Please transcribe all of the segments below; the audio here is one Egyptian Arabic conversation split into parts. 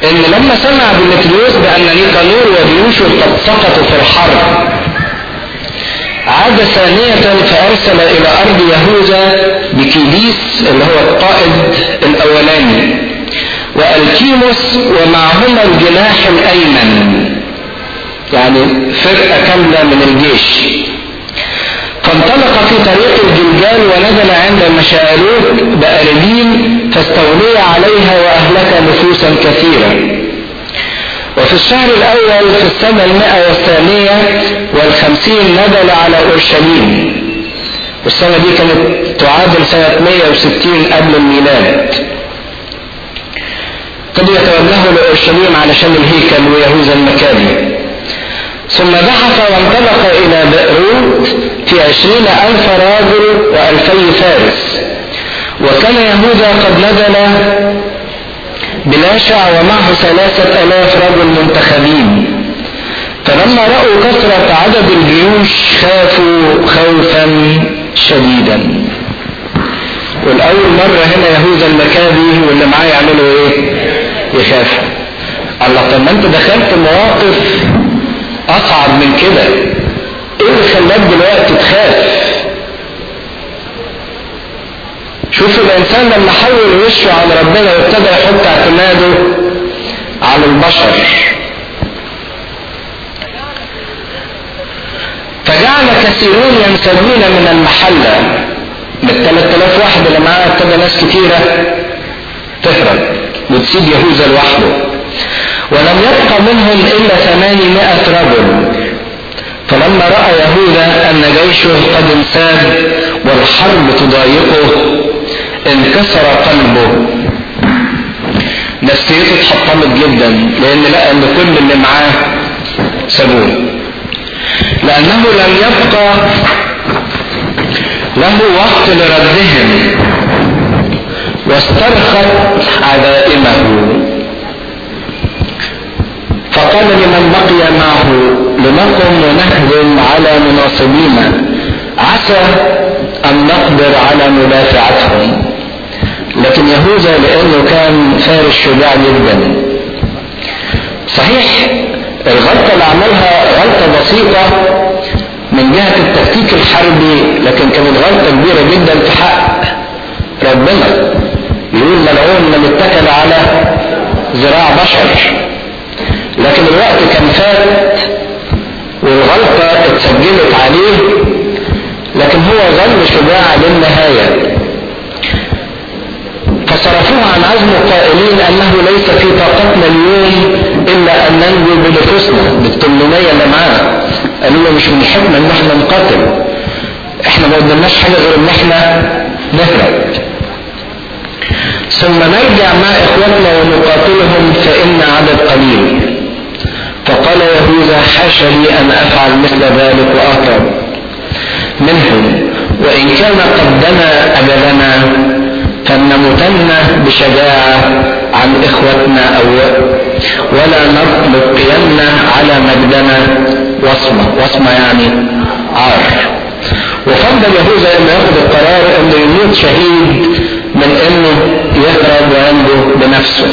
ان لما سمع ديمتريوس بان نيكانور وجيوشه قد سقطوا في الحرب عاد ثانية فأرسل إلى أرض يهوذا بكيديس اللي هو القائد الأولاني وألكيموس ومعهما الجناح الأيمن يعني فرقة كاملة من الجيش فانطلق في طريق الجلجال ونزل عند مشاعلوت بأربين فاستولي عليها وأهلك نفوسا كثيرة وفي الشهر الأول في السنة المئة والثانية والخمسين نزل على أورشليم والسنة دي كانت تعادل سنة 160 قبل الميلاد قد يتوجهوا لأورشليم علشان الهيكل ويهوذا المكاني ثم زحف وانطلق إلى بئروت في عشرين ألف راجل وألفي فارس وكان يهوذا قد نزل بلاشع ومعه ثلاثة ألاف رجل منتخبين فلما رأوا كثرة عدد الجيوش خافوا خوفا شديدا والأول مرة هنا يهوذا المكابي واللي معاه يعملوا ايه يخافوا الله طب ما انت دخلت مواقف اصعب من كده ايه اللي خلاك دلوقتي تخاف شوف الانسان لما حول وشه على ربنا وابتدى يحط اعتماده على البشر فجعل كثيرون ينسلون من المحلة من 3000 واحد اللي معاه ابتدى ناس كتيرة تهرب وتسيب يهوذا لوحده ولم يبق منهم إلا ثمانمائة رجل فلما رأى يهوذا أن جيشه قد انساب والحرب تضايقه انكسر قلبه نفسيته اتحطمت جدا لان لقى ان كل اللي معاه سابوه لانه لم يبقى له وقت لردهم واسترخت عزائمه فقال لمن بقي معه لنقم ونهجم على مناصبينا عسى ان نقدر على مدافعتهم لكن يهوذا لانه كان فارس شجاع جدا صحيح الغلطة اللي عملها غلطة بسيطة من جهة التكتيك الحربي لكن كانت غلطة كبيرة جدا في حق ربنا يقول ملعون من اتكل على ذراع بشر لكن الوقت كان فات والغلطة اتسجلت عليه لكن هو ظل شجاع للنهاية فصرفوه عن عزمه قائلين انه ليس في طاقتنا اليوم الا ان ننجو بنفوسنا بالثمانية اللي معانا قالوا له مش من الحكمة ان احنا نقاتل احنا ما قدمناش حاجة غير ان احنا نهرب ثم نرجع مع اخوتنا ونقاتلهم فان عدد قليل فقال يهوذا حاشا لي ان افعل مثل ذلك واهرب منهم وان كان قد دنا اجلنا فلنمتن بشجاعة عن إخوتنا أو ولا نبقين على مجدنا وصمة وصمة يعني عار وفضل يهوذا انه ياخد القرار انه يموت شهيد من انه يهرب وينجو بنفسه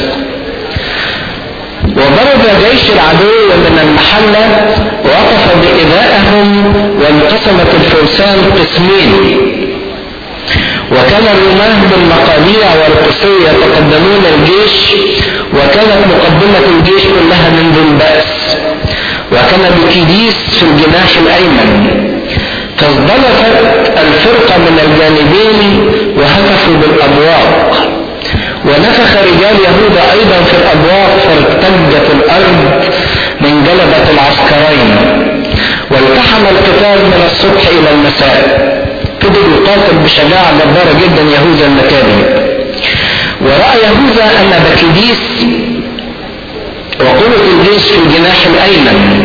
وضرب جيش العدو من المحلة وقف بإذائهم وانقسمت الفرسان قسمين وكان الرماه بالمقاليع والقصي يتقدمون الجيش وكانت مقدمة الجيش كلها من ذي البأس وكان بكيديس في الجناح الأيمن فازدلفت الفرقة من الجانبين وهتفوا بالأبواق ونفخ رجال يهوذا أيضا في الأبواق فارتجت الأرض من جلبة العسكرين والتحم القتال من الصبح إلى المساء فضل يقاتل بشجاعة جبارة جدا يهوذا المكابي ورأى يهوذا أن بكيديس وقوة الجيش في الجناح الأيمن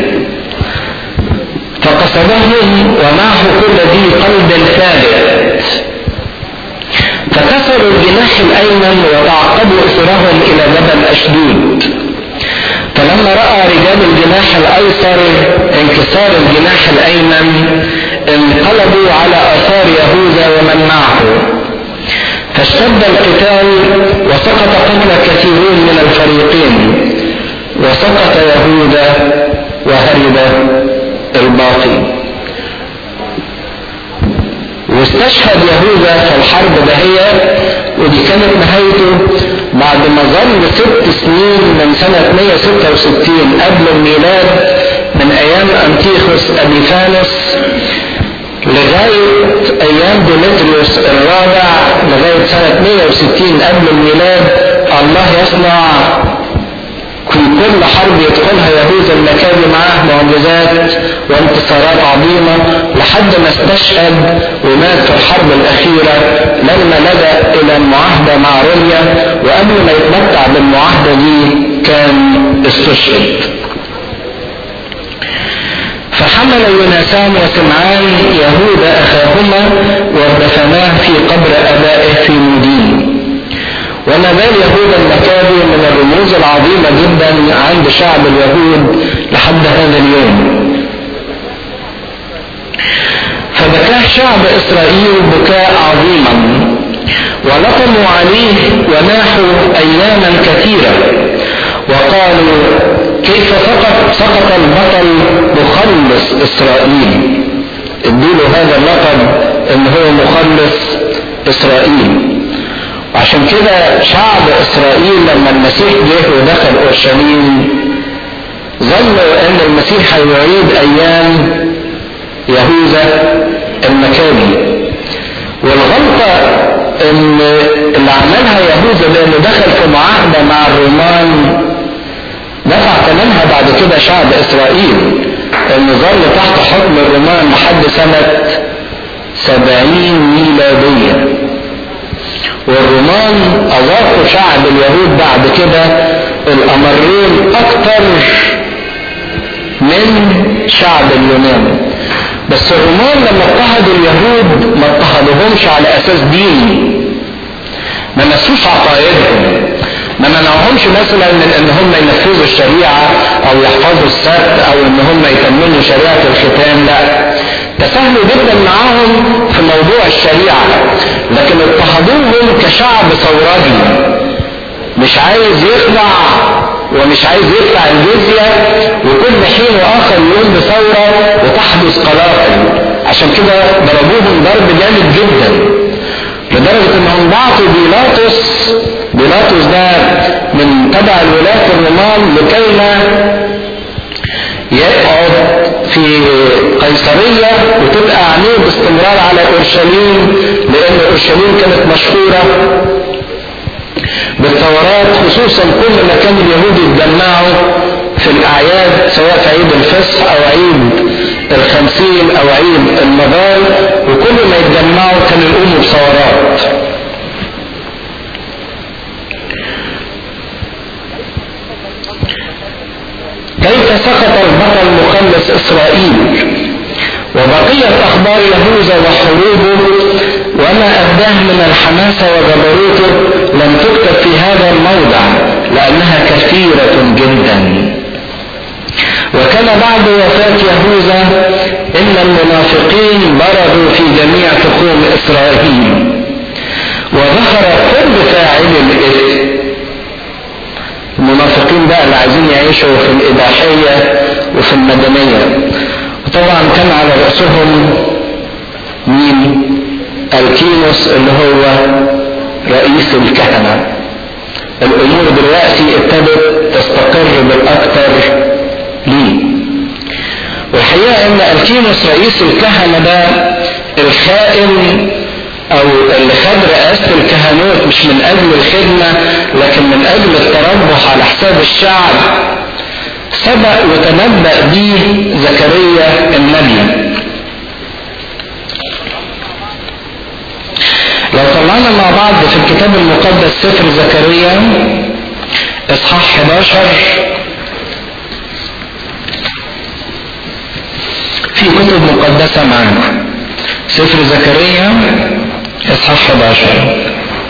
فقصدهم ومعه كل ذي قلب ثابت فكسروا الجناح الأيمن وتعقبوا إثرهم إلى جبل أشدود فلما رأى رجال الجناح الأيسر انكسار الجناح الأيمن انقلبوا على آثار يهوذا ومن معه فاشتد القتال وسقط قتل كثيرون من الفريقين استشهد يهوذا في الحرب دهية ودي كانت نهايته بعد ما ظل ست سنين من سنة 166 قبل الميلاد من أيام أنتيخوس أبيفانس لغاية أيام ديمتريوس الرابع لغاية سنة 160 قبل الميلاد الله يصنع في كل حرب يدخلها يهوذا المكابي معاه معجزات وانتصارات عظيمة لحد ما استشهد ومات في الحرب الأخيرة لما لجأ إلى المعاهدة مع روميا وقبل ما يتمتع بالمعاهدة دي كان استشهد فحمل يونسان وسمعان يهوذا أخاهما ودفناه في قبر أبائه في مدين وما زال يهوذا المكابي من الرموز العظيمة جدا عند شعب اليهود لحد هذا اليوم فبكاه شعب إسرائيل بكاء عظيما ولطموا عليه وناحوا أياما كثيرة وقالوا كيف سقط سقط البطل مخلص إسرائيل ادوا هذا اللقب ان هو مخلص إسرائيل وعشان كده شعب إسرائيل لما المسيح جه ودخل أورشليم ظنوا ان المسيح هيعيد ايام يهوذا المكابي والغلطة ان اللي عملها يهوذا لانه دخل في معاهدة مع الرومان دفع ثمنها بعد كده شعب اسرائيل انه ظل تحت حكم الرومان لحد سنة سبعين ميلادية والرومان اضافوا شعب اليهود بعد كده الامرين اكتر من شعب اليونان بس الرومان لما اضطهدوا اليهود ما اضطهدوهمش على اساس ديني ما نسوش عقائدهم ما منعهمش مثلا من ان هم ينفذوا الشريعة او يحفظوا السبت او ان هم يتمموا شريعة الختان لا تساهلوا جدا معاهم في موضوع الشريعة لكن اضطهدوهم كشعب ثورجي مش عايز يخضع ومش عايز يدفع الجزية وكل حين واخر يقوم بثورة وتحدث قلاقل عشان كده ضربوهم ضرب جامد جدا لدرجة انهم بعتوا بيلاطس بيلاطس ده من تبع الولاة الرومان لكي ما يقعد في قيصرية وتبقى عينيه باستمرار على اورشليم لان اورشليم كانت مشهورة بالثورات خصوصا كل ما كان اليهود يتجمعوا في الاعياد سواء في عيد الفصح او عيد الخمسين او عيد المضال وكل ما يتجمعوا كانوا يقوموا بثورات كيف سقط البطل مخلص اسرائيل وبقية اخبار يهوذا وحروبه وما ابداه من الحماسة وجبروته لم تكتب في هذا الموضع لانها كثيرة جدا وكان بعد وفاة يهوذا ان المنافقين بردوا في جميع تخوم اسرائيل وظهر كل فاعل الاثم المنافقين بقى اللي عايزين يعيشوا في الإباحية وفي المدنية وطبعا كان على رأسهم مين الكينوس اللي هو رئيس الكهنة الأمور دلوقتي ابتدت تستقر بالأكثر ليه والحقيقة ان الكينوس رئيس الكهنة ده الخائن او اللي خد رئاسة الكهنوت مش من اجل الخدمة لكن من اجل التربح على حساب الشعب سبق وتنبأ به زكريا النبي لو طلعنا مع بعض في الكتاب المقدس سفر زكريا اصحاح 11 في كتب مقدسة معانا سفر زكريا اصحاح 11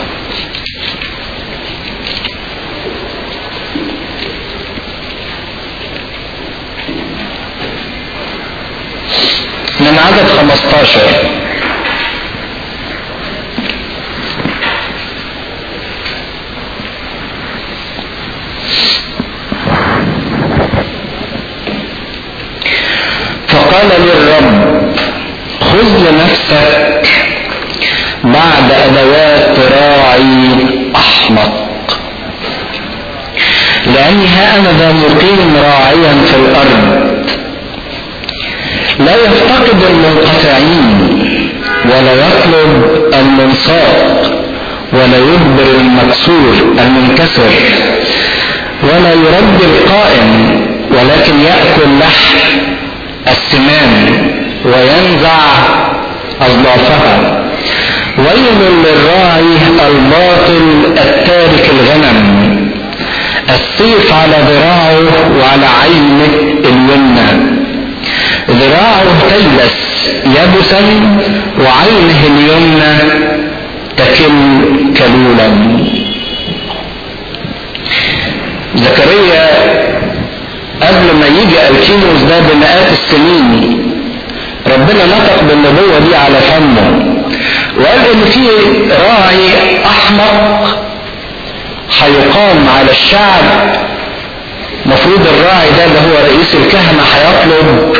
من عدد 15 فقال لي الرب خذ لنفسك بعد ادوات راعي احمق لاني ها انا ذا مقيم راعيا في الارض لا يفتقد المنقطعين ولا يطلب المنساق ولا يجبر المكسور المنكسر ولا يربي القائم ولكن يأكل لحم السمان وينزع أظلافها ويل للراعي الباطل التارك الغنم السيف على ذراعه وعلى عينه اليمنى ذراعه تيبس يبسا وعينه اليمنى تكل كلولا زكريا قبل ما يجي الكيموس ده بمئات السنين ربنا نطق بالنبوة دي على فمه وقال ان في راعي احمق هيقام على الشعب مفروض الراعي ده اللي هو رئيس الكهنة هيطلب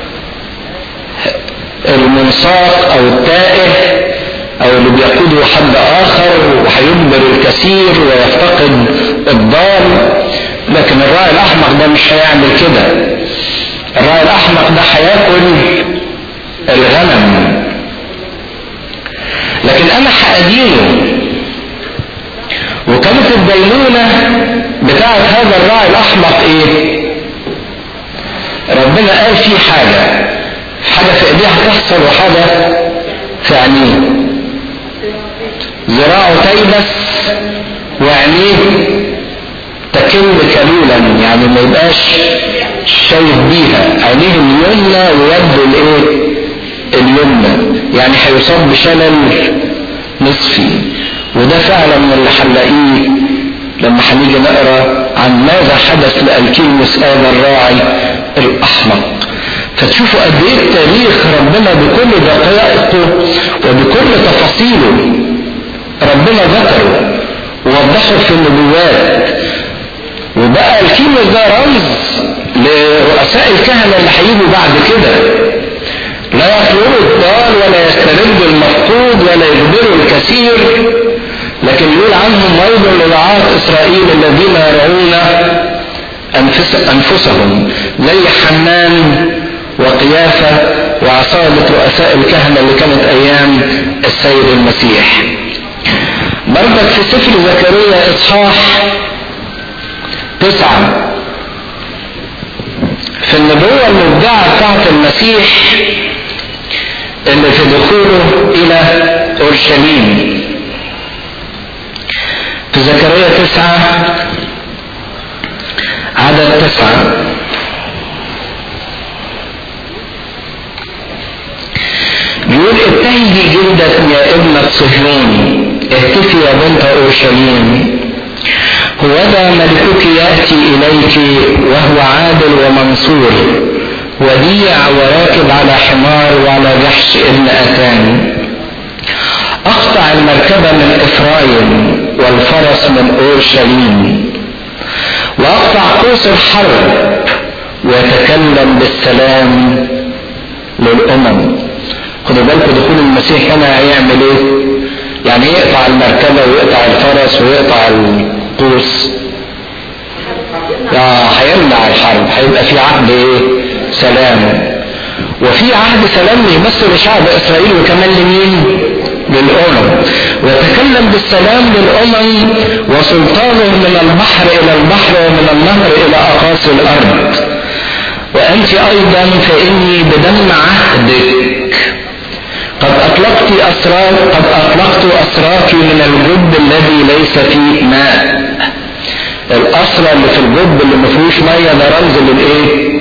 المنساق او التائه او اللي بيقوده حد اخر وهيجبر الكثير ويفتقد الضال لكن الراعي الاحمق ده مش هيعمل كده الراعي الاحمق ده هياكل الغنم لكن انا هادينه وكانت الدينونة بتاعت هذا الراعي الاحمق ايه ربنا قال فيه حاجة حاجة في ايديه هتحصل وحاجة في عينيه ذراعه تيبس وعينيه تكل كلولا يعني ما يبقاش شايف بيها عينيه اليمنى ويده الايه اليمنى يعني هيصاب بشلل نصفي وده فعلا من اللي هنلاقيه لما هنيجي نقرا عن ماذا حدث لالكيموس هذا الراعي الاحمق فتشوفوا قد ايه تاريخ ربنا بكل دقائقه وبكل تفاصيله ربنا ذكره ووضحه في النبوات وبقى الكيموس ده رمز لرؤساء الكهنة اللي هيجوا بعد كده لا يطلبوا الضال ولا يسترد المفقود ولا يجبروا الكثير لكن يقول عنهم ويل لرعاة اسرائيل الذين يرعون أنفس أنفسهم زي حنان وقيافة وعصابة رؤساء الكهنة اللي كانت أيام السيد المسيح برضك في سفر زكريا إصحاح تسعة في النبوة المبدعة بتاعت المسيح اللي في دخوله إلى أورشليم في زكريا تسعة عدد تسعة يقول ابتهجي جلدة يا ابنة صهيون اهتفي يا بنت اورشليم هوذا ملكك ياتي اليك وهو عادل ومنصور وديع وراكب على حمار وعلى جحش ابن اتان اقطع المركبه من افرايم والفرس من اورشليم واقطع قوس الحرب ويتكلم بالسلام للامم خدوا بالكم دخول المسيح هنا هيعمل ايه؟ يعني يقطع المركبه ويقطع الفرس ويقطع القوس هيمنع الحرب هيبقى في عهد ايه؟ سلام وفي عهد سلام مش بس لشعب اسرائيل وكمان لمين؟ للامم وتكلم بالسلام للامم وسلطانه من البحر الى البحر ومن النهر الى اقاصي الارض وانت ايضا فاني بدم عهدك قد أطلقت أسراك قد أطلقت أسراك من الجب الذي ليس فيه ماء الأسرى اللي في الجب اللي ما فيهوش مية ده رمز للإيه؟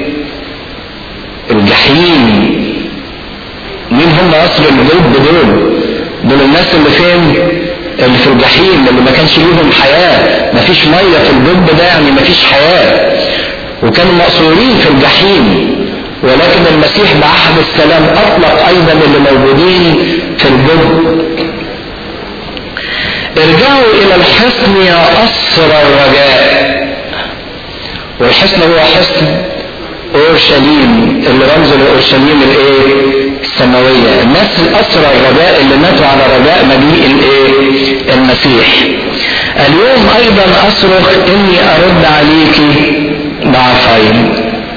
الجحيم مين هم أسرى الجب دول؟ دول الناس اللي فين؟ اللي في الجحيم اللي ما كانش ليهم حياة ما فيش مية في الجب ده يعني ما فيش حياة وكانوا مقصورين في الجحيم ولكن المسيح بعهد السلام اطلق ايضا اللي موجودين في الجب ارجعوا الى الحصن يا اسر الرجاء والحصن هو حصن اورشليم اللي رمز لاورشليم الايه السماوية الناس الأسرى الرجاء اللي ماتوا على رجاء مجيء الايه المسيح اليوم أيضا أصرخ إني أرد عليك ضعفين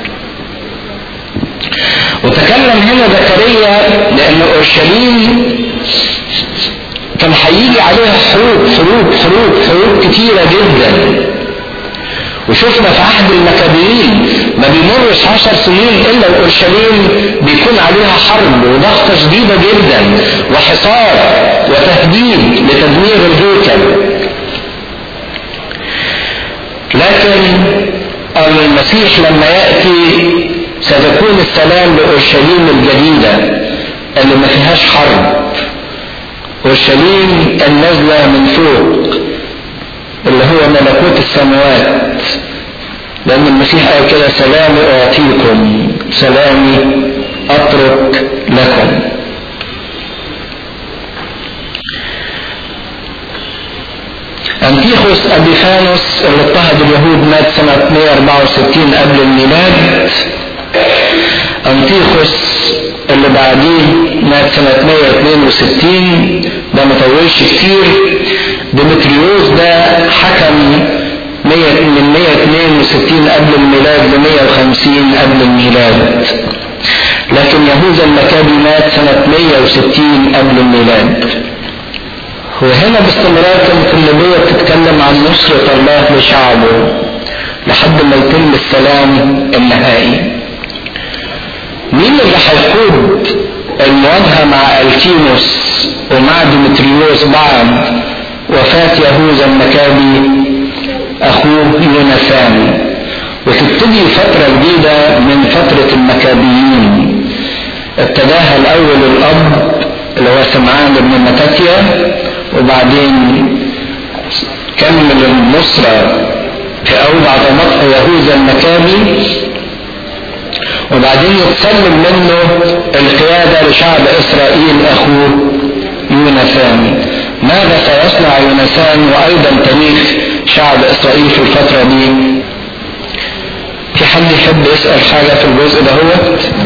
وتكلم هنا زكريا لأن أورشليم كان هيجي عليها حروب حروب حروب حروب كتيرة جدا وشفنا في عهد المكابيين ما بيمرش عشر سنين الا واورشليم بيكون عليها حرب وضغطه شديده جدا وحصار وتهديد لتدمير الهيكل لكن المسيح لما ياتي ستكون السلام لاورشليم الجديده اللي ما فيهاش حرب اورشليم النازله من فوق اللي هو ملكوت السماوات لأن المسيح قال كده سلامي أعطيكم سلامي أترك لكم أنتيخوس أبيفانوس اللي اضطهد اليهود مات سنة 164 قبل الميلاد أنتيخوس اللي بعديه مات سنة 162 ده ما طولش كتير ديمتريوس ده حكم من 162 قبل الميلاد ل 150 قبل الميلاد لكن يهوذا المكابي مات سنة 160 قبل الميلاد وهنا باستمرار كانت النبوة بتتكلم عن نصرة الله لشعبه لحد ما يتم السلام النهائي مين اللي هيقود المواجهة مع الكيموس ومع ديمتريوس بعد وفاة يهوذا المكابي أخوه يوناثان وتبتدي فترة جديدة من فترة المكابيين ابتداها الأول الأب اللي هو سمعان بن متاتيا وبعدين كمل النصرة في أوضع ضمته يهوذا المكابي وبعدين يتسلم منه القيادة لشعب إسرائيل أخوه يوناثان ماذا سيصنع يوناثان وأيضا تاريخ شعب إسرائيل في الفترة دي في حد يحب يسأل حاجة في الجزء ده هو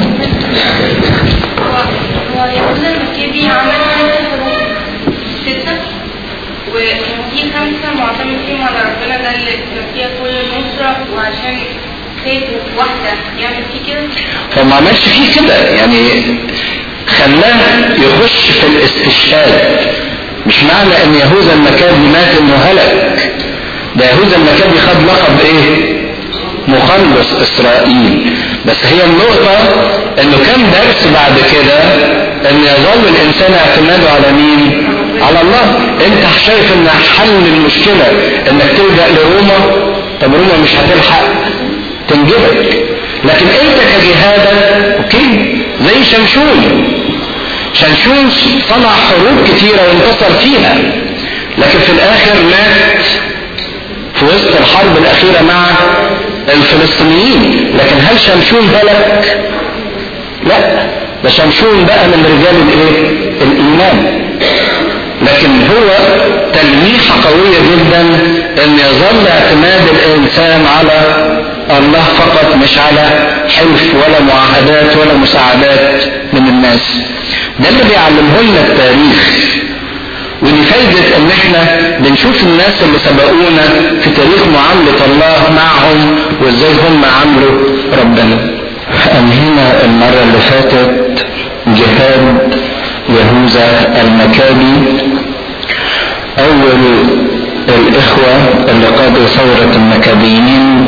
هو يهوذا المكابي عمل ستة وفي خمسة معتمد فيهم على ربنا ده اللي كان فيها كل النصرة وعشان خايف واحدة يعمل فيه كده هو ما عملش فيه كده يعني خلاه يخش في الاستشهاد مش معنى ان يهوذا المكابي مات انه هلك ده يهوذا المكابي خد لقب ايه مخلص اسرائيل بس هي النقطة انه كان درس بعد كده ان يظل الانسان اعتماده على مين على الله انت شايف ان حل المشكلة انك تلجأ لروما طب روما مش هتلحق تنجبك لكن انت كجهادك اوكي زي شمشون شمشون صنع حروب كتيرة وانتصر فيها لكن في الاخر مات في وسط الحرب الاخيرة مع الفلسطينيين لكن هل شمشون هلك لا ده شمشون بقى من رجال الايه الايمان لكن هو تلميحة قوية جدا ان يظل اعتماد الانسان على الله فقط مش على حلف ولا معاهدات ولا مساعدات من الناس ده اللي بيعلمه لنا التاريخ ودي فايدة ان احنا بنشوف الناس اللي سبقونا في تاريخ معاملة الله معهم وازاي هم عاملوا ربنا انهينا المرة اللي فاتت جهاد يهوذا المكابي اول الاخوة اللي قادوا ثورة المكابيين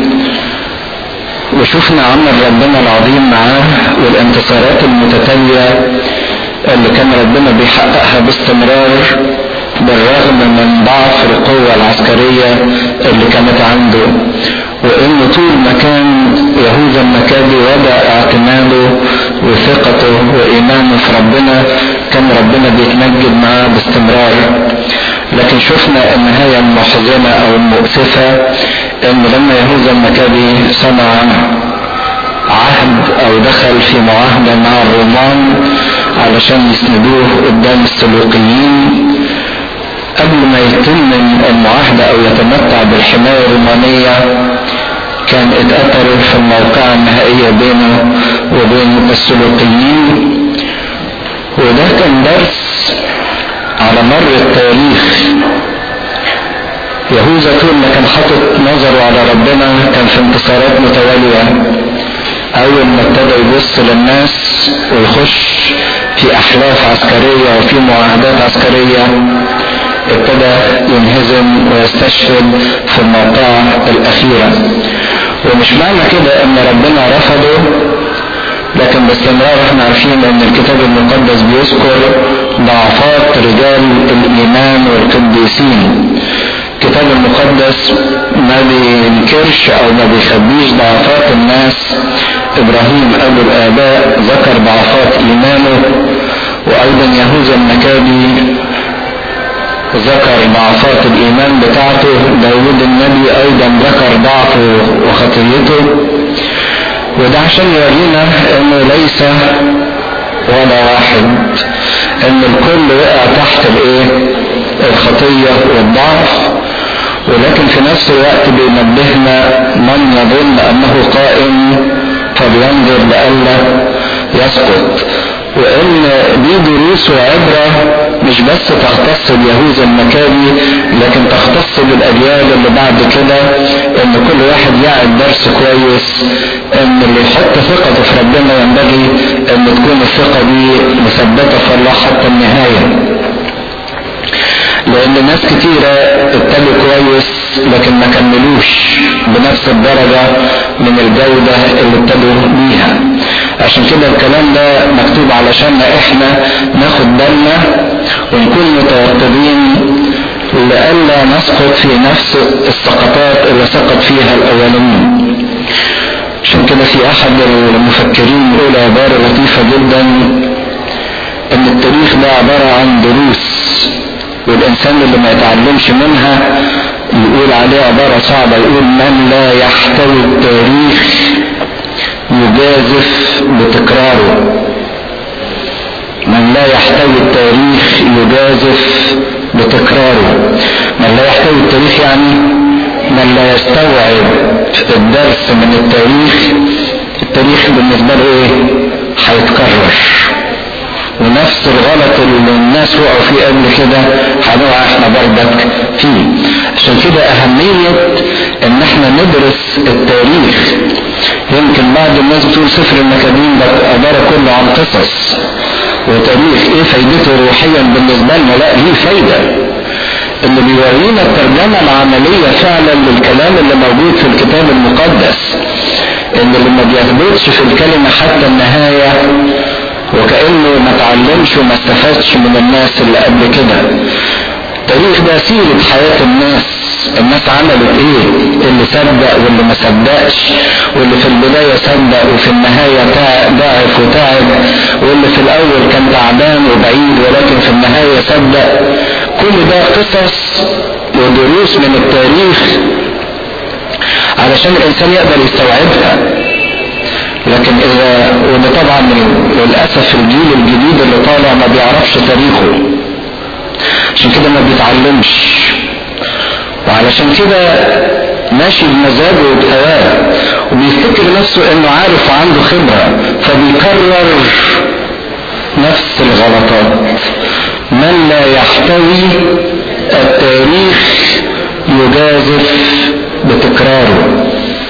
وشفنا عمل ربنا العظيم معاه والانتصارات المتتالية اللي كان ربنا بيحققها باستمرار بالرغم من ضعف القوة العسكرية اللي كانت عنده وإن طول ما كان يهوذا المكابي وضع اعتماده وثقته وإيمانه في ربنا كان ربنا بيتمجد معاه باستمرار لكن شفنا النهاية المحزنة أو المؤسفة إن لما يهوذا المكابي صنع عهد أو دخل في معاهدة مع الرومان علشان يسندوه قدام السلوقيين قبل ما يتم المعاهدة أو يتمتع بالحماية الرومانية كان اتقتل في الموقعة النهائية بينه وبين السلوقيين وده كان درس على مر التاريخ يهوذا طول ما كان حاطط نظره على ربنا كان في انتصارات متوالية أول ما ابتدى يبص للناس ويخش في أحلاف عسكرية وفي معاهدات عسكرية ابتدى ينهزم ويستشهد في الموقعة الأخيرة ومش معنى كده ان ربنا رفضه لكن باستمرار احنا عارفين ان الكتاب المقدس بيذكر ضعفات رجال الايمان والقديسين الكتاب المقدس ما بينكرش او ما بيخبيش ضعفات الناس ابراهيم ابو الاباء ذكر ضعفات ايمانه وايضا يهوذا المكابي ذكر ضعفات الايمان بتاعته داود النبي ايضا ذكر ضعفه وخطيته وده عشان يورينا انه ليس ولا واحد ان الكل وقع تحت الايه الخطية والضعف ولكن في نفس الوقت بينبهنا من يظن انه قائم فلينظر لئلا يسقط وان دي دروس وعبرة مش بس تختص بيهوذا المكابي لكن تختص بالاجيال اللي بعد كده ان كل واحد يعد درس كويس ان اللي يحط ثقته في ربنا ينبغي ان تكون الثقة دي مثبتة في الله حتى النهاية لان ناس كتيرة ابتدوا كويس لكن ما كملوش بنفس الدرجة من الجودة اللي ابتدوا بيها عشان كده الكلام ده مكتوب علشان احنا ناخد بالنا ونكون متوقدين لئلا نسقط في نفس السقطات اللي سقط فيها الاولين عشان كده في احد المفكرين يقول عبارة لطيفة جدا ان التاريخ ده عبارة عن دروس والانسان اللي ما يتعلمش منها يقول عليه عبارة صعبة يقول من لا يحتوي التاريخ يجازف بتكراره من لا يحتوي التاريخ يجازف بتكراره من لا يحتوي التاريخ يعني من لا يستوعب الدرس من التاريخ التاريخ بالنسبة له ايه هيتكرر ونفس الغلط اللي الناس وقعوا فيه قبل كده هنقع احنا برضك فيه عشان كده اهمية ان احنا ندرس التاريخ يمكن بعض الناس بتقول سفر المكابين ده عبارة كله عن قصص وتاريخ ايه فايدته روحيا بالنسبة لنا لا ليه فايدة اللي بيورينا الترجمة العملية فعلا للكلام اللي موجود في الكتاب المقدس ان اللي ما بيثبتش في الكلمة حتى النهاية وكأنه ما تعلمش وما استفادش من الناس اللي قبل كده التاريخ ده سيرة حياة الناس الناس عملت ايه اللي صدق واللي ما صدقش واللي في البداية صدق وفي النهاية ضعف وتعب واللي في الاول كان تعبان وبعيد ولكن في النهاية صدق كل ده قصص ودروس من التاريخ علشان الانسان يقدر يستوعبها لكن اذا وده طبعا للاسف الجيل الجديد اللي طالع ما بيعرفش تاريخه عشان كده ما بيتعلمش وعلشان كده ماشي بمزاجه وبهواه وبيفتكر نفسه انه عارف وعنده خبرة فبيكرر نفس الغلطات من لا يحتوي التاريخ يجازف بتكراره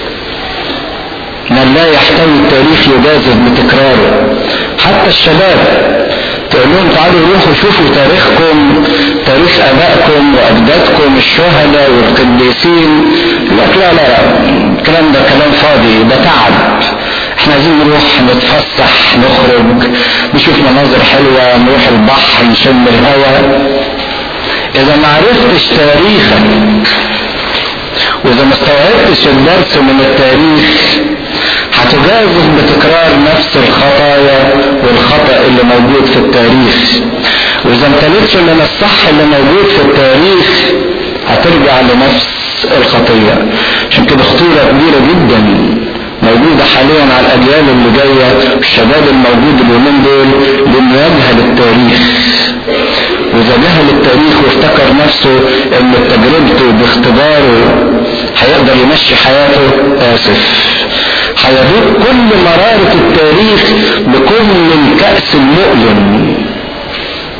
من لا يحتوي التاريخ يجازف بتكراره حتى الشباب تقول لهم تعالوا روحوا شوفوا تاريخكم تاريخ ابائكم واجدادكم الشهداء والقديسين لك لا لا لا الكلام ده كلام فاضي ده تعب احنا عايزين نروح نتفسح نخرج نشوف مناظر حلوة نروح البحر نشم الهواء اذا ما عرفتش تاريخك واذا ما استوعبتش الدرس من التاريخ هتجازف بتكرار نفس الخطايا والخطأ اللي موجود في التاريخ واذا امتلكتش من الصح اللي موجود في التاريخ هترجع لنفس الخطية عشان كده خطورة كبيرة جدا موجودة حاليا على الأجيال اللي جاية الشباب الموجود اليومين دول لأنه يجهل التاريخ وإذا جهل التاريخ وافتكر نفسه إن تجربته باختباره هيقدر يمشي حياته آسف هيذوق كل مرارة التاريخ بكل الكأس المؤلم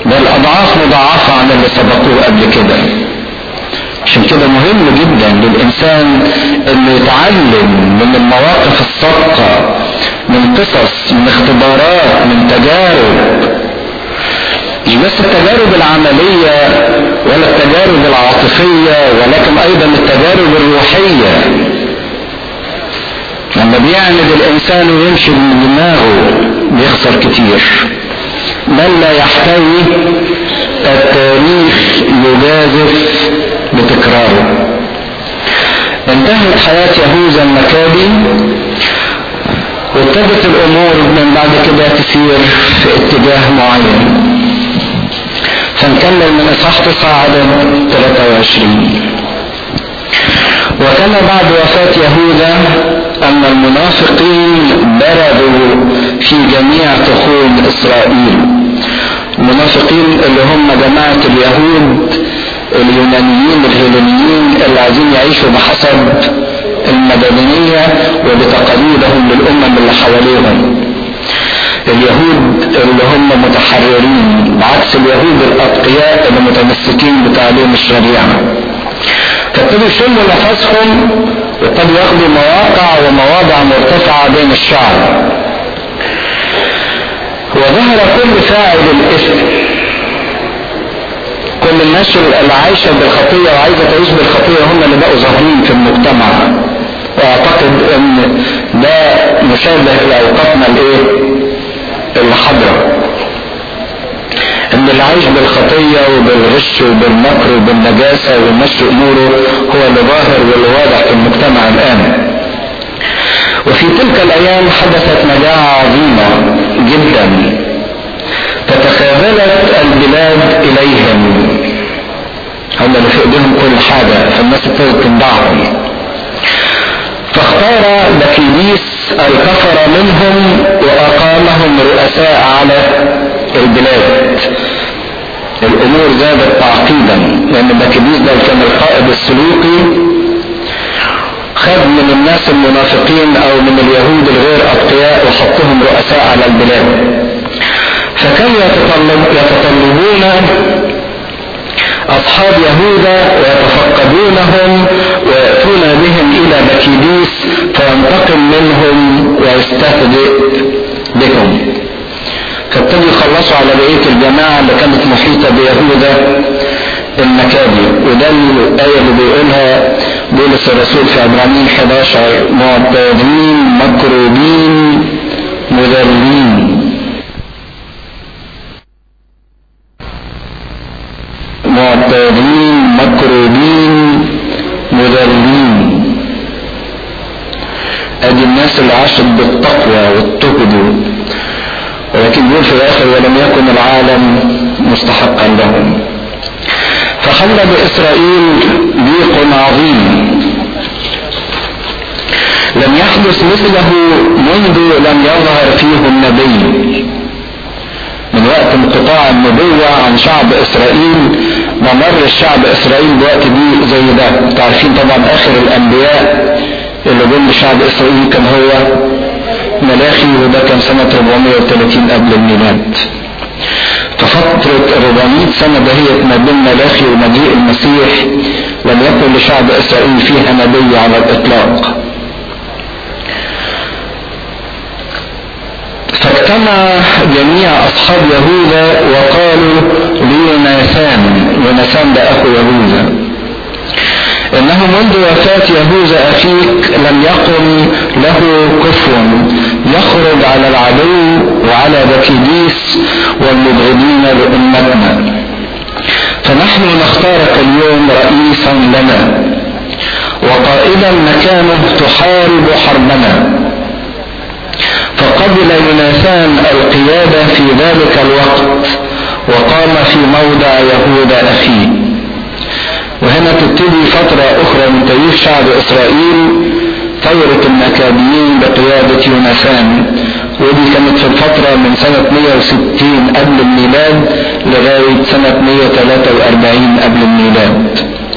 بل اضعاف مضاعفة عن اللي سبقوه قبل كده عشان كده مهم جدا للانسان انه يتعلم من المواقف السابقة من قصص من اختبارات من تجارب مش بس التجارب العملية ولا التجارب العاطفية ولكن ايضا التجارب الروحية لما بيعند الانسان ويمشي من دماغه بيخسر كتير من لا يحتوي التاريخ يجازف بتكراره انتهت حياة يهوذا المكابي وابتدت الامور من بعد كده تسير في اتجاه معين فنكمل من اصحاح 9 عدد 23 وكان بعد وفاة يهوذا أن المنافقين بردوا في جميع تخوم إسرائيل المنافقين اللي هم جماعة اليهود اليونانيين الهيلينيين اللي عايزين يعيشوا بحسب المدنية وبتقاليدهم للأمم اللي حواليهم اليهود اللي هم متحررين بعكس اليهود الأتقياء اللي متمسكين بتعليم الشريعة فابتدوا يشموا نفسهم وابتدوا ياخدوا مواقع ومواضع مرتفعة بين الشعب وظهر كل فاعل الاسم كل الناس اللي عايشة بالخطية وعايزة تعيش بالخطية هم اللي بقوا ظاهرين في المجتمع واعتقد ان ده مشابه لاوقاتنا الايه اللي حاضره ان اللي عايش بالخطية وبالغش وبالمكر وبالنجاسة ومشي اموره هو اللي ظاهر واللي واضح في المجتمع الان وفي تلك الايام حدثت مجاعة عظيمة جدا فتخاذلت البلاد اليهم هم اللي في ايديهم كل حاجة فالناس ابتدت تنبعهم فاختار بكيليس الكفر منهم واقامهم رؤساء على البلاد الامور زادت تعقيدا لان بكيليس ده كان القائد السلوكي خد من الناس المنافقين او من اليهود الغير اتقياء وحطهم رؤساء على البلاد فكانوا يتطلب يتطلبون اصحاب يهوذا ويتفقدونهم وياتون بهم الى بكيديس فينتقم منهم ويستهزئ بهم فابتدوا يخلصوا على بقيه الجماعه اللي كانت محيطه بيهوذا المكابي وده الايه اللي بيقولها بولس الرسول في عبرانيين 11 معتادين مكروبين مذلين معتادين مكروبين مذلين ادي الناس اللي عاشت بالتقوى والتهد ولكن بيقول في الاخر ولم يكن العالم مستحقا لهم فحل باسرائيل ضيق عظيم لم يحدث مثله منذ لم يظهر فيه النبي من وقت انقطاع النبوة عن شعب اسرائيل ما مر الشعب اسرائيل بوقت دي زي ده تعرفين طبعا اخر الانبياء اللي جم شعب اسرائيل كان هو ملاخي وده كان سنة 430 قبل الميلاد ففترة 400 سنة دهيت ما بين ملاخي ومجيء المسيح لم يكن لشعب اسرائيل فيها نبي على الاطلاق فاجتمع جميع اصحاب يهوذا وقالوا ليوناثان يوناثان ده اخو يهوذا انه منذ وفاة يهوذا اخيك لم يقم له كفو يخرج على العدو وعلى بكيديس والمبغضين لامتنا فنحن نختارك اليوم رئيسا لنا وقائدا مكانه تحارب حربنا فقبل يوناثان القيادة في ذلك الوقت وقام في موضع يهوذا أخيه وهنا تبتدي فترة أخرى من تاريخ شعب إسرائيل ثورة المكابيين بقيادة يوناثان ودي كانت في الفترة من سنة 160 قبل الميلاد لغاية سنة 143 قبل الميلاد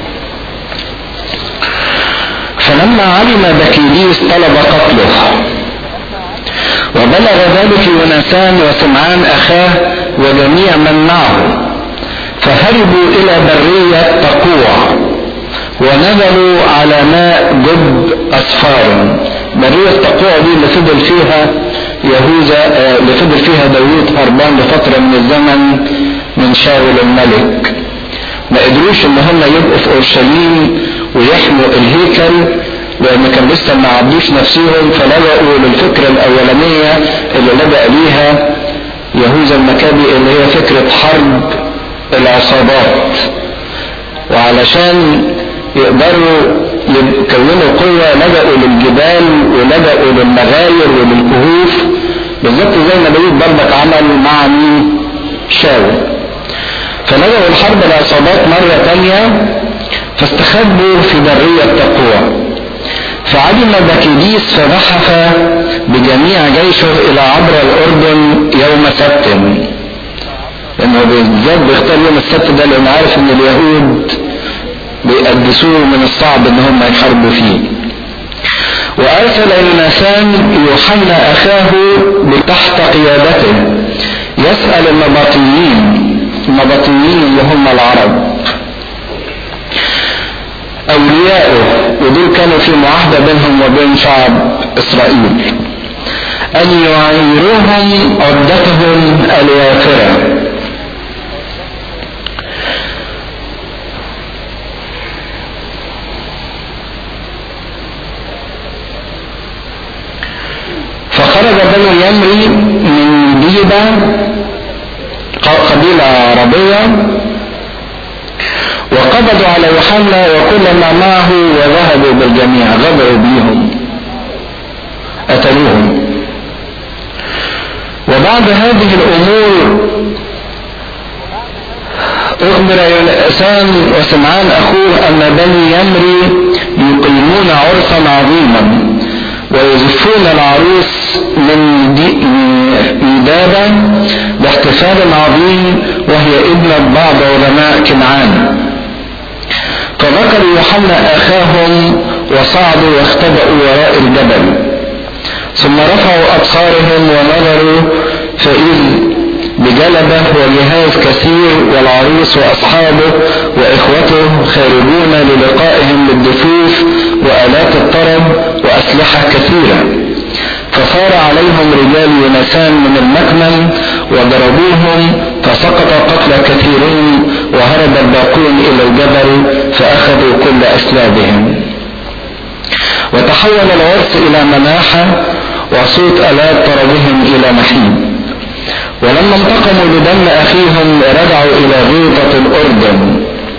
فلما علم بكيليس طلب قتله وبلغ ذلك يونسان وسمعان اخاه وجميع من معه فهربوا إلى برية تقوع ونزلوا على ماء جب أسفار برية تقوع دي اللي فضل فيها يهوذا آه، اللي فضل فيها داوود هربان لفترة من الزمن من شاول الملك ما قدروش ان هم يبقوا في اورشليم ويحموا الهيكل لان كان لسه ما عدوش نفسهم فلجأوا للفكرة الاولانية اللي لجأ ليها يهوذا المكابي اللي هي فكرة حرب العصابات وعلشان يقدروا يكونوا قوة لجأوا للجبال ولجأوا للمغاير وللكهوف بالظبط زي ما داوود برضك عمل مع مين؟ شاول فلجأوا الحرب العصابات مرة تانية فاستخبوا في برية تقوع فعلم بكيديس فبحث بجميع جيشه إلى عبر الأردن يوم سبت لأنه بالذات بيختار يوم السبت ده لأنه عارف إن اليهود بيقدسوه من الصعب إن هم يحاربوا فيه وأرسل يونسان يوحنا أخاه تحت قيادته يسأل النبطيين النبطيين اللي هم العرب أولياؤه ودول كانوا في معاهدة بينهم وبين شعب إسرائيل أن يعيروهم عدتهم الوافرة فخرج بنو يمري من ديبة قبيلة عربية وقبضوا على يوحنا وكل ما معه وذهبوا بالجميع غدروا بهم قتلوهم وبعد هذه الامور اخبر يونسان وسمعان اخوه ان بني يمري يقيمون عرسا عظيما ويزفون العروس من إيدابة باحتفال عظيم وهي ابنة بعض علماء كنعان فذكر يوحنا أخاهم وصعدوا واختبأوا وراء الجبل ثم رفعوا أبصارهم ونظروا فإذ بجلبة وجهاز كثير والعريس وأصحابه وإخوته خارجون للقائهم بالدفوف وآلات الطرب وأسلحة كثيرة فصار عليهم رجال يونسان من المكمن وضربوهم فسقط قتل كثيرين وهرب الباقون إلى الجبل فأخذوا كل أسلابهم وتحول العرس إلى مناحة وصوت آلات طربهم إلى نحيب ولما انتقموا لدم اخيهم رجعوا الى غيطة الاردن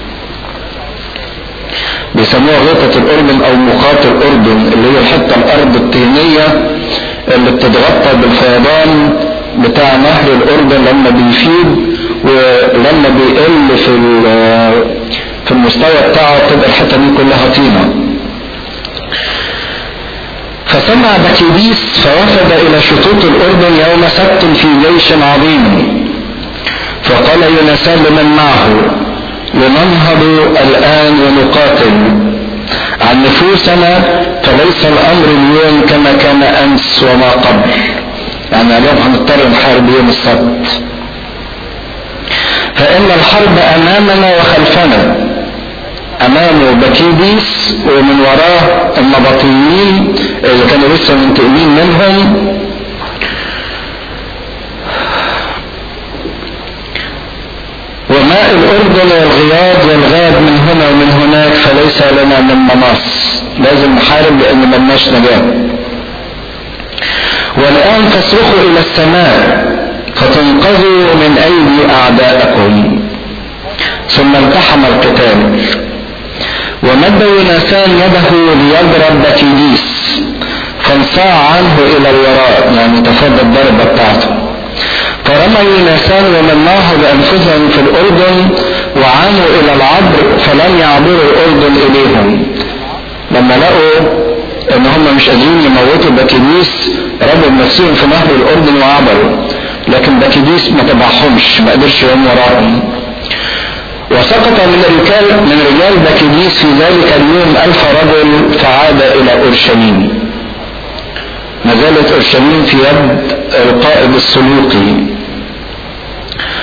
بيسموها غيطة الاردن او مخاط الاردن اللي هي الحتة الارض الطينية اللي بتتغطى بالفيضان بتاع نهر الاردن لما بيفيد ولما بيقل في في المستوى بتاعه تبقى الحتة دي كلها طينة فسمع بكيديس فوفد إلى شطوط الأردن يوم سبت في جيش عظيم فقال يونسان لمن معه لننهض الآن ونقاتل عن نفوسنا فليس الأمر اليوم كما كان أمس وما قبل يعني اليوم هنضطر نحارب يوم السبت فإن الحرب أمامنا وخلفنا امامه بكيديس ومن وراه النبطيين اللي كانوا لسه منتقمين منهم وماء الاردن والغياض والغاب من هنا ومن هناك فليس لنا من مناص لازم نحارب لان ملناش نجاه والان تصرخوا الى السماء فتنقذوا من ايدي اعدائكم ثم التحم القتال ومد يونسان يده ليضرب بكيديس فانصاع عنه الى الوراء يعني تفادى الضربه بتاعته فرمى يونسان ومن معه بانفسهم في الاردن وعانوا الى العبر فلم يعبروا الاردن اليهم لما لقوا ان هم مش قادرين يموتوا بكيديس رموا نفسهم في نهر الاردن وعبروا لكن بكيديس ما تبعهمش ما قدرش يقوم وراهم وسقط من رجال من رجال بكيديس في ذلك اليوم ألف رجل فعاد إلى أورشليم ما زالت أورشليم في يد القائد السلوقي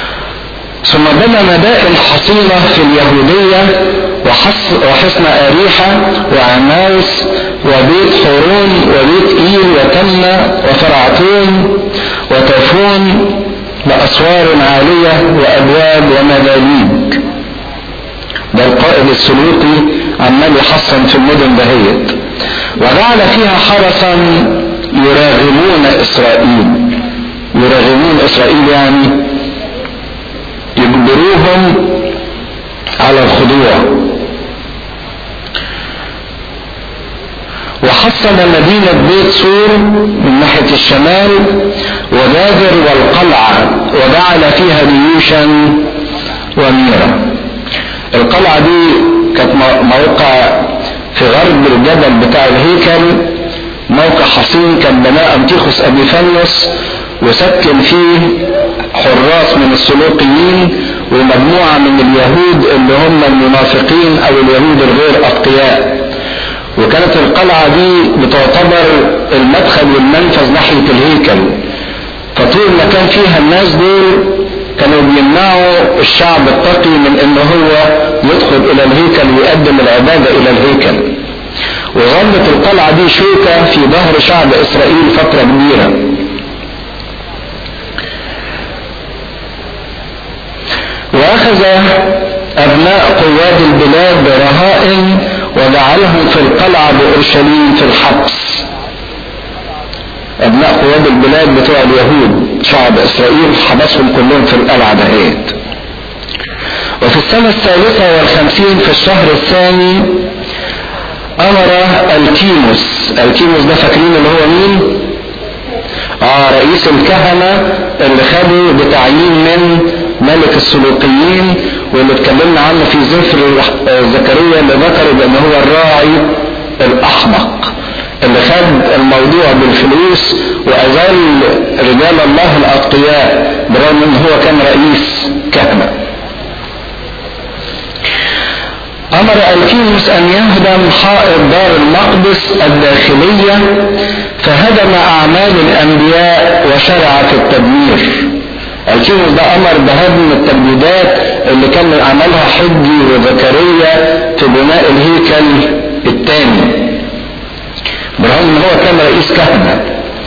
ثم بنى مدائن حصينة في اليهودية وحصن آريحة وعماوس وبيت حورون وبيت إيل وتمنى وفرعتون وتفون بأسوار عالية وأبواب ومداليج ده القائد السلوقي عمال يحصن في المدن دهيت وجعل فيها حرسا يراغمون إسرائيل يراغمون إسرائيل يعني يجبروهم على الخضوع وحصن مدينة بيت سور من ناحية الشمال وجابر والقلعة وجعل فيها جيوشا وميرا القلعة دي كانت موقع في غرب الجبل بتاع الهيكل موقع حصين كان بناء انتيخوس ابيفانيوس وسكن فيه حراس من السلوقيين ومجموعة من اليهود اللي هم المنافقين او اليهود الغير اتقياء وكانت القلعة دي بتعتبر المدخل والمنفذ ناحية الهيكل فطول ما كان فيها الناس دول كانوا بيمنعوا الشعب التقي من ان هو يدخل الى الهيكل ويقدم العبادة الى الهيكل وظلت القلعة دي شوكة في ظهر شعب اسرائيل فترة كبيرة واخذ ابناء قواد البلاد برهائن وجعلهم في القلعة بأورشليم في الحبس أبناء قواد البلاد بتوع اليهود شعب إسرائيل حبسهم كلهم في القلعة دهيت وفي السنة الثالثة والخمسين في الشهر الثاني أمر الكيموس الكيموس ده فاكرين اللي هو مين؟ آه رئيس الكهنة اللي خدوا بتعيين من ملك السلوقيين واللي اتكلمنا عنه في سفر زكريا اللي ذكر بان هو الراعي الاحمق اللي خد الموضوع بالفلوس واذل رجال الله الاتقياء برغم ان هو كان رئيس كهنه امر الكيموس ان يهدم حائط دار المقدس الداخليه فهدم اعمال الانبياء وشرع في التدمير الكيموس ده امر بهدم التجديدات اللي كان عملها حجي وزكريا في بناء الهيكل الثاني برغم ان هو كان رئيس كهنه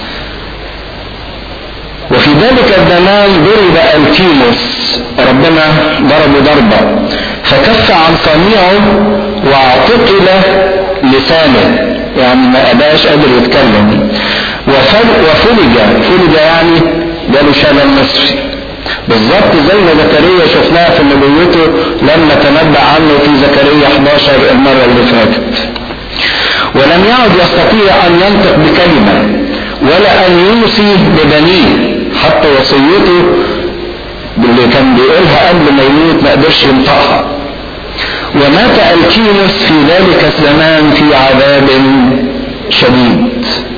وفي ذلك الزمان ضرب الكيموس ربنا ضربه ضربة فكف عن صنيعه واعتقل لسانه يعني ما أباش قادر يتكلم وفلج فلج يعني جاله شلل نصفي بالظبط زي ما زكريا شفناها في نبوته لما تنبأ عنه في زكريا 11 المرة اللي فاتت ولم يعد يستطيع أن ينطق بكلمة ولا أن يوصي ببنيه حتى وصيته اللي كان بيقولها قبل ما يموت ما قدرش ينطقها ومات الكينوس في ذلك الزمان في عذاب شديد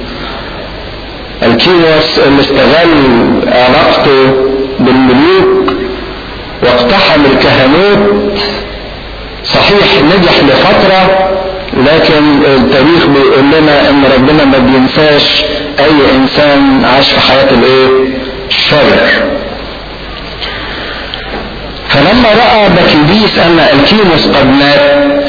الكينوس اللي استغل علاقته بالملوك واقتحم الكهنوت صحيح نجح لفترة لكن التاريخ بيقول لنا ان ربنا ما بينساش اي انسان عاش في حياة الايه الشر فلما رأى بكيديس ان الكيموس قد مات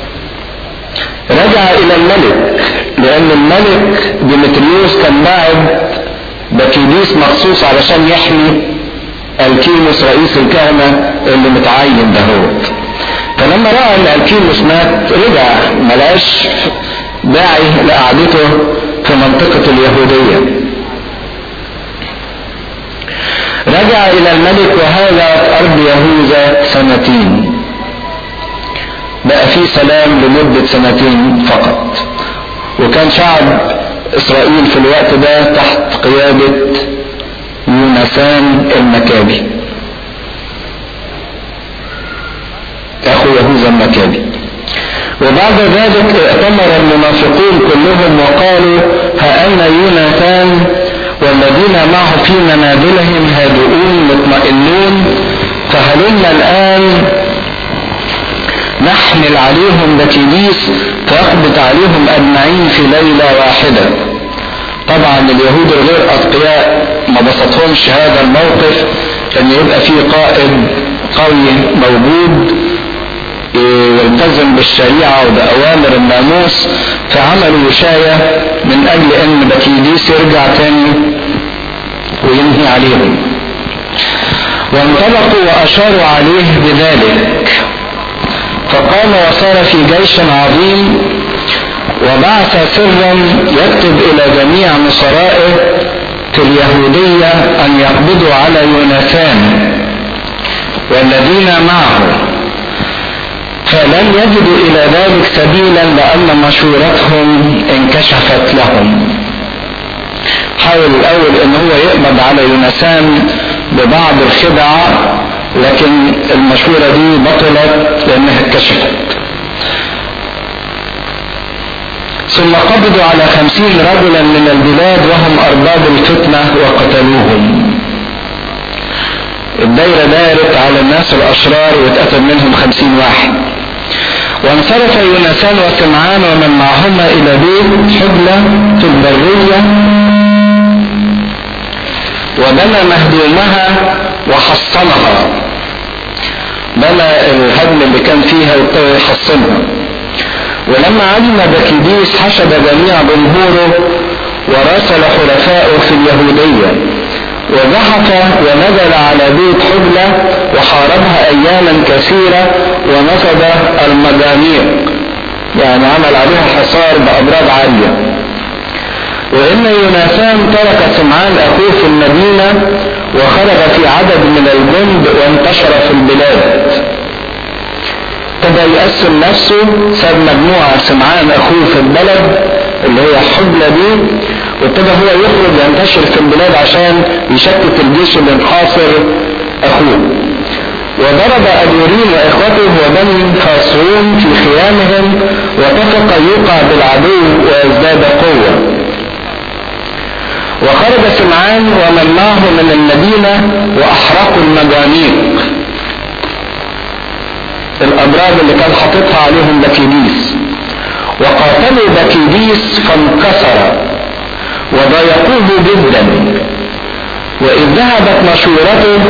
رجع الى الملك لان الملك ديمتريوس كان باعد بكيديس مخصوص علشان يحمي الكيموس رئيس الكهنة اللي متعين دهوت فلما رأى ان الكيموس مات رجع ملاش داعي لقعدته في منطقة اليهودية رجع الى الملك وهذا في ارض يهوذا سنتين بقى في سلام لمدة سنتين فقط وكان شعب اسرائيل في الوقت ده تحت قيادة يونسان المكابي اخو يهوذا المكابي وبعد ذلك ائتمر المنافقون كلهم وقالوا ها ان يوناتان والذين معه في منازلهم هادئون مطمئنون فهلم الان نحمل عليهم بكيديس فيقبض عليهم اجمعين في ليله واحده طبعا اليهود الغير اتقياء ما بسطهمش هذا الموقف ان يبقى في قائد قوي موجود يلتزم بالشريعة وبأوامر الناموس فعملوا وشاية من أجل أن بكيديس يرجع تاني وينهي عليهم وانطلقوا وأشاروا عليه بذلك فقام وصار في جيش عظيم وبعث سرا يكتب إلى جميع نصرائه في اليهودية أن يقبضوا على يوناثان والذين معه فلم يجدوا إلى ذلك سبيلا لأن مشورتهم انكشفت لهم حاول الأول أن هو يقبض على يونسان ببعض الخدع لكن المشورة دي بطلت لأنها اتكشفت ثم قبضوا على خمسين رجلا من البلاد وهم أرباب الفتنة وقتلوهم الدايرة دارت على الناس الأشرار واتقتل منهم خمسين واحد وانصرف يونسان وسمعان ومن معهما إلى بيت حبلة في البرية وبنى مهدومها وحصنها بنى الهدم اللي كان فيها وابتدى يحصنها ولما علم بكيديس حشد جميع جمهوره وراسل حلفائه في اليهودية وزحف ونزل على بيت حبلة وحاربها أياما كثيرة ونصب المجانيق يعني عمل عليها حصار بأبراج عالية وإن يوناثان ترك سمعان أخوه في المدينة وخرج في عدد من الجند وانتشر في البلاد ابتدى يقسم نفسه ساب مجموعة سمعان أخوه في البلد اللي هي حبلة دي وابتدى هو يخرج ينتشر في البلاد عشان يشتت الجيش اللي محاصر أخوه وضرب أبورين وإخوته وبني خاصون في خيامهم واتفق يوقع بالعدو ويزداد قوة وخرج سمعان ومن معه من المدينة وأحرقوا المجانيق الأبراج اللي كان حاططها عليهم بكيديس وقاتلوا بكيديس فانكسر وضايقوه جدا وإذ ذهبت مشورته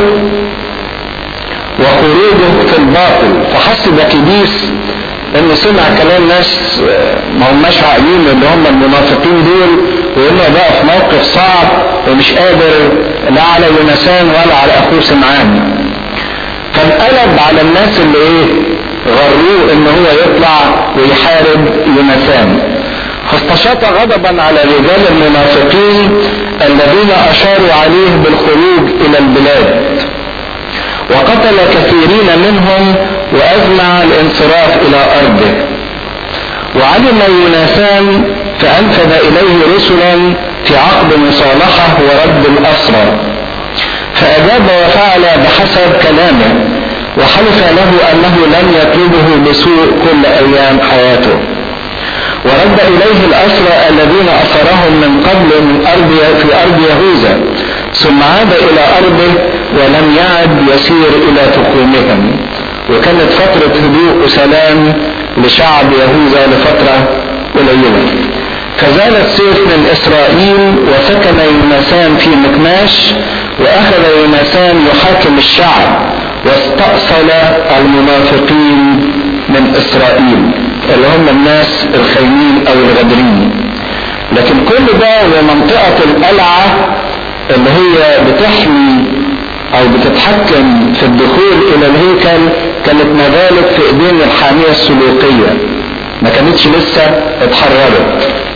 وخروجه في الباطل فحس بكيديس انه سمع كلام ناس ما هماش عاقلين اللي هم المنافقين دول وانه بقى في موقف صعب ومش قادر لا على يونسان ولا على اخوه سمعان فانقلب على الناس اللي ايه غروه ان هو يطلع ويحارب يونسان فاستشاط غضبا على رجال المنافقين الذين اشاروا عليه بالخروج الى البلاد وقتل كثيرين منهم وأجمع الانصراف إلى أرضه وعلم يوناثان فأنفذ إليه رسلا في عقد مصالحة ورد الأسرى فأجاب وفعل بحسب كلامه وحلف له أنه لن يطلبه بسوء كل أيام حياته ورد إليه الأسرى الذين أسرهم من قبل من أرض في أرض يهوذا ثم عاد إلى أرضه ولم يعد يسير إلى تقومهم وكانت فترة هدوء وسلام لشعب يهوذا لفترة قليلة فزال السيف من إسرائيل وسكن يونسان في مكماش وأخذ يونسان يحاكم الشعب واستأصل المنافقين من إسرائيل اللي هم الناس الخاينين أو الغادرين لكن كل ده ومنطقة القلعة اللي هي بتحمي او بتتحكم في الدخول الى الهيكل كانت ما زالت في ايدين الحامية السلوكية ما كانتش لسه اتحررت